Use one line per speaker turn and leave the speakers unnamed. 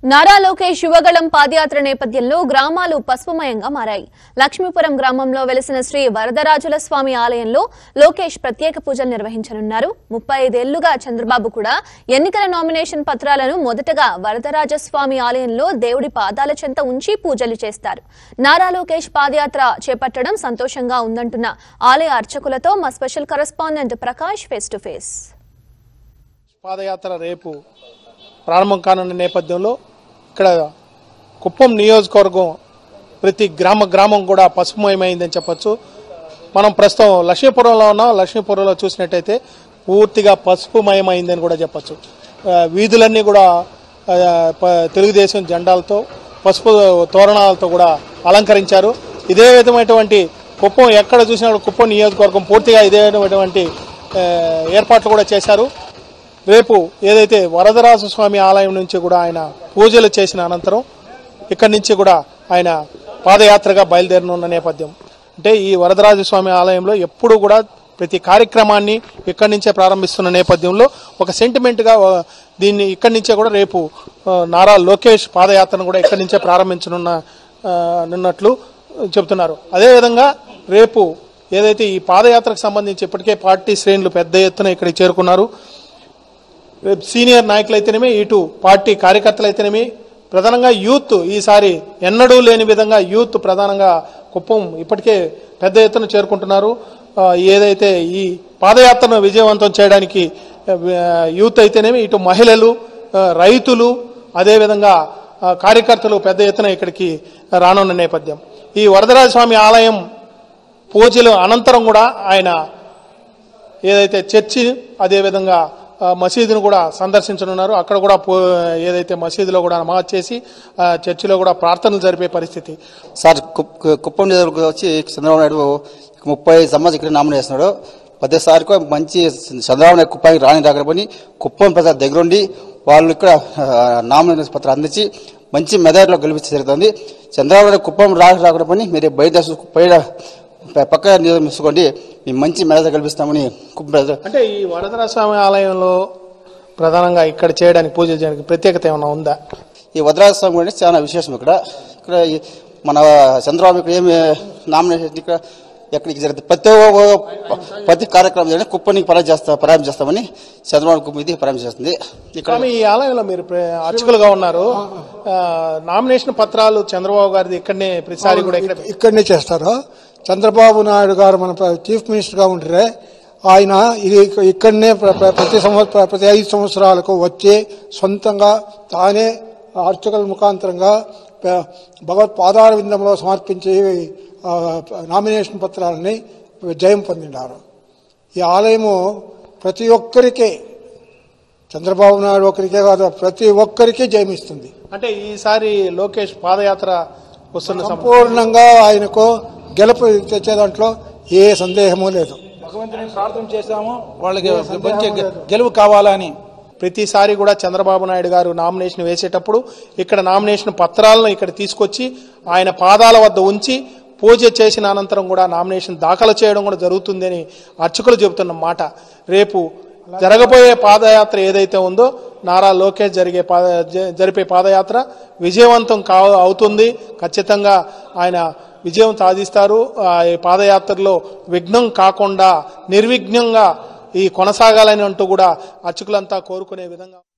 నారా లోకేష్ యువగళం పాదయాత్ర నేపథ్యంలో గ్రామాలు పసుపుమయంగా మారాయి లక్ష్మీపురం గ్రామంలో వెలిసిన శ్రీ వరదరాజుల స్వామి ఆలయంలో లోకేష్ ప్రత్యేక పూజలు నిర్వహించనున్నారు ముప్పై ఐదేళ్లుగా చంద్రబాబు కూడా ఎన్నికల నామినేషన్ పత్రాలను మొదటగా వరదరాజస్వామి ఆలయంలో దేవుడి పాదాల చెంత ఉంచి పూజలు చేస్తారు నారా లోకేష్ పాదయాత్ర చేపట్టడం సంతోషంగా ఉందంటున్న ఆలయ అర్చకులతో మా special correspondent Prakash face to face
padayatra రేపు ప్రారంభం కానున్న నేపథ్యంలో ఇక్కడ కుప్పం నియోజకవర్గం ప్రతి గ్రామ గ్రామం కూడా పసుపుమయమైందని చెప్పొచ్చు మనం ప్రస్తుతం లక్ష్మీపురంలో ఉన్నాం లక్ష్మీపురంలో చూసినట్టయితే పూర్తిగా పసుపుమయమైందని కూడా చెప్పొచ్చు ఆ, వీధులన్నీ కూడా ఆ, ప- తెలుగుదేశం జెండాలతో పసుపు తోరణాలతో కూడా అలంకరించారు ఇదే విధమైనటువంటి కుప్పం ఎక్కడ చూసినా కూడా కుప్పం నియోజకవర్గం పూర్తిగా ఇదే విధమైనటువంటి ఆ, ఏర్పాట్లు కూడా చేశారు రేపు ఏదైతే వరదరాజ స్వామి ఆలయం నుంచి కూడా ఆయన పూజలు చేసిన అనంతరం ఇక్కడి నుంచి కూడా ఆయన పాదయాత్రగా బయలుదేరనున్న నేపథ్యం అంటే ఈ వరదరాజ స్వామి ఆలయంలో ఎప్పుడు కూడా ప్రతి కార్యక్రమాన్ని ఇక్కడి నుంచే ప్రారంభిస్తున్న నేపథ్యంలో ఒక సెంటిమెంట్గా ఆ, దీన్ని ఇక్కడి నుంచే కూడా రేపు ఆ, నారా లోకేష్ పాదయాత్రను కూడా ఇక్కడి నుంచే ప్రారంభించనున్న ఆ, నున్నట్లు చెబుతున్నారు అదేవిధంగా రేపు ఏదైతే ఈ పాదయాత్రకు సంబంధించి ఇప్పటికే పార్టీ శ్రేణులు పెద్ద ఎత్తున ఇక్కడికి చేరుకున్నారు రేపు సీనియర్ నాయకులు అయితేనేమి ఇటు పార్టీ కార్యకర్తలు అయితేనేమి ప్రధానంగా యూత్ ఈసారి ఎన్నడూ లేని విధంగా యూత్ ప్రధానంగా కుప్పం ఇప్పటికే పెద్ద ఎత్తున చేరుకుంటున్నారు ఆ, ఏదైతే ఈ పాదయాత్రను విజయవంతం చేయడానికి ఆ, యూత్ అయితేనేమి ఇటు మహిళలు ఆ, రైతులు అదేవిధంగా ఆ, కార్యకర్తలు పెద్ద ఎత్తున ఇక్కడికి రానున్న నేపథ్యం ఈ వరదరాజ స్వామి ఆలయం పూజలు అనంతరం కూడా ఆయన ఏదైతే చర్చి అదేవిధంగా ఆ, మసీదును కూడా సందర్శించనున్నారు అక్కడ కూడా పో- ఏదైతే మసీదులో కూడా నమాజ్ చేసి ఆ, చర్చిలో కూడా ప్రార్థనలు జరిపే పరిస్థితి
సార్ కుప్- కుప్పం నియోజకవర్గం వచ్చి చంద్రబాబు నాయుడు ముప్పై సంవత్సరాలు ఇక్కడ నామినేట్ చేస్తున్నాడు పదేసారికో మంచి చంద్రబాబు నాయుడు కుప్పానికి రాని రాకపోయి కుప్పం ప్రజల దగ్గరుండి వాళ్ళు ఇక్కడ నామినేషన్ పత్రం అందించి మంచి మెదడులో గెలిపించి జరుగుతుంది చంద్రబాబు నాయుడు కుప్పం రా రాకపోయి మీరు బయట బయట పక్క నియోజకవర్గం తీసుకోండి మేము మంచి మెదడు గెలిపిస్తామని కుప్పం ప్రజలు
అంటే ఈ వరదరాజ స్వామి ఆలయంలో ప్రధానంగా ఇక్కడ చేయడానికి పూజలు చేయడానికి ప్రత్యేకత ఏమైనా ఉందా
ఈ వదరాజ స్వామి గురించి చాలా విశేషం ఇక్కడ ఇక్కడ ఈ మన చంద్రబాబు ఇక్కడ ఏమి నామినేషన్ ఇక్కడ ఎక్కడికి జరుగుతుంది ప్రతి ఒక్క- ప్రతి కార్యక్రమం జరిగిన కుప్పనికి పరాజ చేస్తా పరాజం చేస్తామని చంద్రబాబు కుప్ప ఇది పరాజం చేస్తుంది ఇక్కడ
స్వామి ఈ ఆలయంలో మీరు ప్ర- అర్చకులుగా ఉన్నారు ఆ, నామినేషన్ పత్రాలు చంద్రబాబు గారిది ఇక్కడనే ప్రతిసారి కూడా ఇక్కడ
ఇక్కడనే చేస్తారు చంద్రబాబు నాయుడు గారు మన ప్ర- చీఫ్ మినిస్టర్గా ఉంటే ఆయన ఇది ఇక్క- ఇక్కడనే ప్ర- ప్ర- ప్రతి సంవత్సరం ప్రతి ఐదు సంవత్సరాలకు వచ్చి సొంతంగా తానే అర్చకుల ముఖాంతరంగా ప- భగవత్ పాదార విందంలో సమర్పించి ఆ, నామినేషన్ పత్రాలని జయం పొందినారు ఈ ఆలయము ప్రతి ఒక్కరికి చంద్రబాబు నాయుడు ఒకరికే కాదు ప్రతి ఒక్కరికి జయమిస్తుంది
అంటే ఈసారి లోకేష్ పాదయాత్ర వస్తున్న సమయం
సంపూర్ణంగా ఆయనకు గెలుపు తెచ్చే దాంట్లో ఏ సందేహము లేదు
భగవంతుని ప్రార్థన చేశాము వాళ్ళకి మంచి గె- గెలుపు కావాలని
ప్రతిసారి కూడా చంద్రబాబు నాయుడు గారు నామినేషన్ వేసేటప్పుడు ఇక్కడ నామినేషన్ పత్రాలను ఇక్కడ తీసుకొచ్చి ఆయన పాదాల వద్ద ఉంచి పూజ చేసిన అనంతరం కూడా నామినేషన్ దాఖలు చేయడం కూడా జరుగుతుందని అర్చకులు చెబుతున్న మాట రేపు జరగబోయే పాదయాత్ర ఏదైతే ఉందో నారా లోకేష్ జరిగే పాద జ- జరిపే పాదయాత్ర విజయవంతం కా అవుతుంది ఖచ్చితంగా ఆయన విజయం సాధిస్తారు ఆ ఈ పాదయాత్రలో విఘ్నం కాకుండా నిర్విఘ్నంగా ఈ కొనసాగాలని అంటూ కూడా అర్చకులంతా కోరుకునే విధంగా